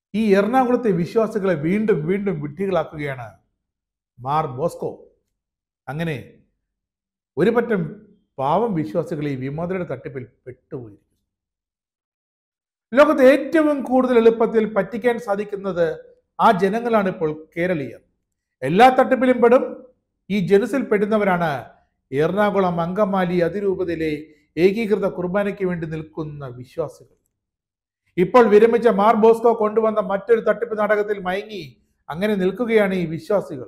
ഈ എറണാകുളത്തെ വിശ്വാസികളെ വീണ്ടും വീണ്ടും വിഡ്ഢികളാക്കുകയാണ് മാർ ബോസ്കോ അങ്ങനെ ഒരു പറ്റം പാവം വിശ്വാസികൾ ഈ വിമതയുടെ തട്ടിപ്പിൽ പെട്ടുപോയി ലോകത്ത് ഏറ്റവും കൂടുതൽ എളുപ്പത്തിൽ പറ്റിക്കാൻ സാധിക്കുന്നത് ആ ജനങ്ങളാണ് ഇപ്പോൾ കേരളീയർ എല്ലാ തട്ടിപ്പിലും പെടും ഈ ജനുസിൽ പെടുന്നവരാണ് എറണാകുളം അങ്കമാലി അതിരൂപതയിലെ ഏകീകൃത കുർബാനയ്ക്ക് വേണ്ടി നിൽക്കുന്ന വിശ്വാസികൾ ഇപ്പോൾ വിരമിച്ച മാർ ബോസ്കോ കൊണ്ടുവന്ന മറ്റൊരു തട്ടിപ്പ് നാടകത്തിൽ മയങ്ങി അങ്ങനെ നിൽക്കുകയാണ് ഈ വിശ്വാസികൾ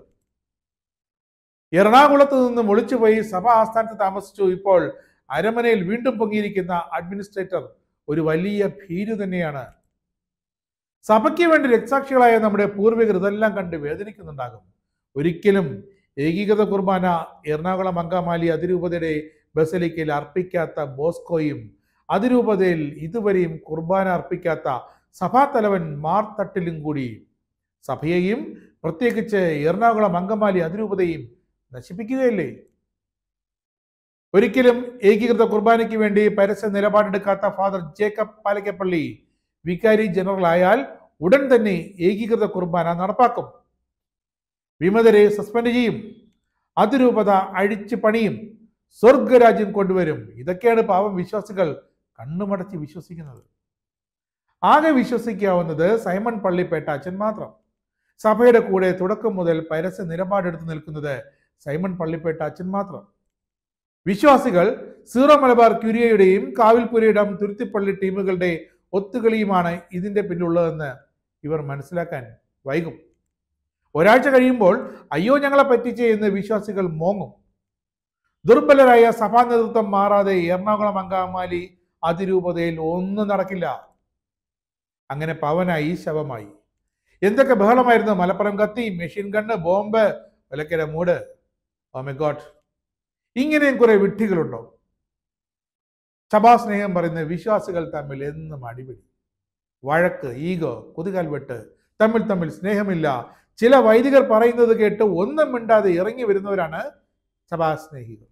എറണാകുളത്ത് നിന്നും ഒളിച്ചുപോയി സഭാ ആസ്ഥാനത്ത് താമസിച്ചു ഇപ്പോൾ അരമനയിൽ വീണ്ടും പൊങ്ങിയിരിക്കുന്ന അഡ്മിനിസ്ട്രേറ്റർ ഒരു വലിയ ഭീരു തന്നെയാണ് സഭയ്ക്ക് വേണ്ടി രക്തസാക്ഷികളായ നമ്മുടെ പൂർവികർ ഇതെല്ലാം കണ്ട് വേദനിക്കുന്നുണ്ടാകും ഒരിക്കലും ഏകീകൃത കുർബാന എറണാകുളം അങ്കമാലി അതിരൂപതയുടെ ബസലിക്കയിൽ അർപ്പിക്കാത്ത ബോസ്കോയും അതിരൂപതയിൽ ഇതുവരെയും കുർബാന അർപ്പിക്കാത്ത സഭാതലവൻ മാർ തട്ടിലും കൂടി സഭയെയും പ്രത്യേകിച്ച് എറണാകുളം അങ്കമാലി അതിരൂപതയും നശിപ്പിക്കുകയല്ലേ ഒരിക്കലും ഏകീകൃത കുർബാനയ്ക്ക് വേണ്ടി പരസ്യ നിലപാടെടുക്കാത്ത ഫാദർ ജേക്കബ് പാലക്കപ്പള്ളി വികാരി ജനറൽ ആയാൽ ഉടൻ തന്നെ ഏകീകൃത കുർബാന നടപ്പാക്കും വിമതരെ സസ്പെൻഡ് ചെയ്യും അതിരൂപത അഴിച്ചു പണിയും സ്വർഗരാജ്യം കൊണ്ടുവരും ഇതൊക്കെയാണ് പാവം വിശ്വാസികൾ കണ്ണുമടച്ച് വിശ്വസിക്കുന്നത് ആകെ വിശ്വസിക്കാവുന്നത് സൈമൺ പള്ളിപ്പേട്ട അച്ഛൻ മാത്രം സഭയുടെ കൂടെ തുടക്കം മുതൽ പരസ്യ നിലപാടെടുത്ത് നിൽക്കുന്നത് സൈമൺ പള്ളിപ്പേട്ട അച്ഛൻ മാത്രം വിശ്വാസികൾ സീറോ മലബാർ ക്യൂരിയയുടെയും കാവിൽപുരയുടെ തുരുത്തിപ്പള്ളി ടീമുകളുടെ ഒത്തുകളിയുമാണ് ഇതിന്റെ പിന്നിലുള്ളതെന്ന് ഇവർ മനസ്സിലാക്കാൻ വൈകും ഒരാഴ്ച കഴിയുമ്പോൾ അയ്യോ ഞങ്ങളെ പറ്റിച്ചേ എന്ന് വിശ്വാസികൾ മോങ്ങും ദുർബലരായ സഭാ നേതൃത്വം മാറാതെ എറണാകുളം അങ്കമാലി അതിരൂപതയിൽ ഒന്നും നടക്കില്ല അങ്ങനെ പവനായി ശവമായി എന്തൊക്കെ ബഹളമായിരുന്നു മലപ്പുറം കത്തി മെഷീൻ ഗണ്ണ് ബോംബ് വിലക്കര മൂട് ഓ മൈ ഗോഡ് ഇങ്ങനെയും കുറെ വിഡ്ഢികളുണ്ടോ സഭാസ്നേഹം പറയുന്ന വിശ്വാസികൾ തമ്മിൽ എന്നും അടിപിടി വഴക്ക് ഈഗോ കുതികാൽ വെട്ട് തമ്മിൽ തമ്മിൽ സ്നേഹമില്ല ചില വൈദികർ പറയുന്നത് കേട്ട് ഒന്നും മിണ്ടാതെ ഇറങ്ങി വരുന്നവരാണ് സഭാസ്നേഹികൾ